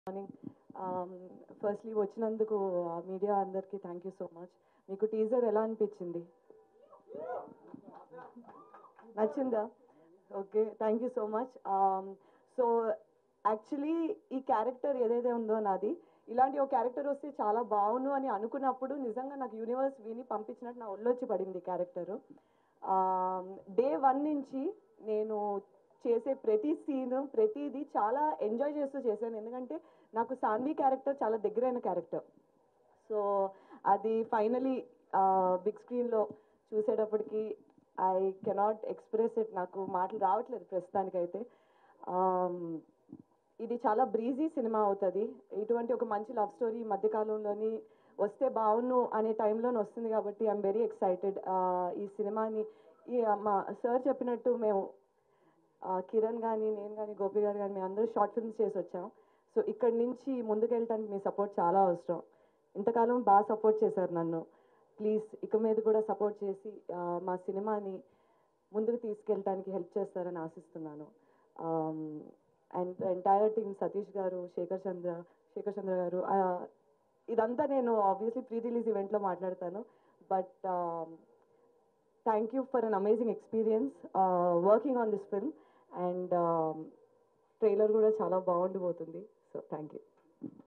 morning firstly వచ్చినందుకు media అందరికీ thank you so much మీకు టీజర్ ఎలా అనిపించింది నచ్చిందా okay thank you so much so actually ఈ క్యారెక్టర్ ఏదైతే ఉందో నాది ఇలాంటి ఒక క్యారెక్టర్ వస్తే చాలా బాగుండు అని అనుకున్నప్పుడు నిజంగా నాకు యూనివర్స్ విని పంపించినట్టు నా ఒళ్ళొచ్చి పడింది క్యారెక్టరు డే వన్ నుంచి నేను చేసే ప్రతి సీన్ ప్రతిదీ చాలా ఎంజాయ్ చేస్తూ చేశాను ఎందుకంటే నాకు సాన్వి క్యారెక్టర్ చాలా దగ్గరైన క్యారెక్టర్ సో అది ఫైనలీ బిగ్ స్క్రీన్లో చూసేటప్పటికి ఐ కెనాట్ ఎక్స్ప్రెస్ ఇట్ నాకు మాటలు రావట్లేదు ప్రస్తుతానికైతే Um, ఇది చాలా బ్రీజీ సినిమా అవుతుంది ఇటువంటి ఒక మంచి లవ్ స్టోరీ ఈ మధ్యకాలంలోని వస్తే బాగున్ను అనే టైంలోనే వస్తుంది కాబట్టి ఐఎమ్ వెరీ ఎక్సైటెడ్ ఈ సినిమాని ఈ మా సార్ చెప్పినట్టు మేము ఆ, కిరణ్ కానీ నేను కానీ గోపి గారు కానీ మేము అందరూ షార్ట్ ఫిల్మ్స్ చేసి వచ్చాం సో ఇక్కడి నుంచి ముందుకు వెళ్ళటానికి మీ సపోర్ట్ చాలా అవసరం ఇంతకాలం బాగా సపోర్ట్ చేశారు నన్ను ప్లీజ్ ఇక మీద కూడా సపోర్ట్ చేసి ఆ, మా సినిమాని ముందుకు తీసుకెళ్ళటానికి హెల్ప్ చేస్తారని ఆశిస్తున్నాను అండ్ ఎంటైర్ టీమ్ సతీష్ గారు శేఖర్ చంద్ర శేఖర్ చంద్ర గారు ఆ, ఇదంతా నేను ఆబ్వియస్లీ ప్రీ రిలీజ్ ఈవెంట్లో మాట్లాడతాను but thank you for an amazing experience working on this film and trailer కూడా చాలా బాగుండిపోతుంది సో థ్యాంక్ యూ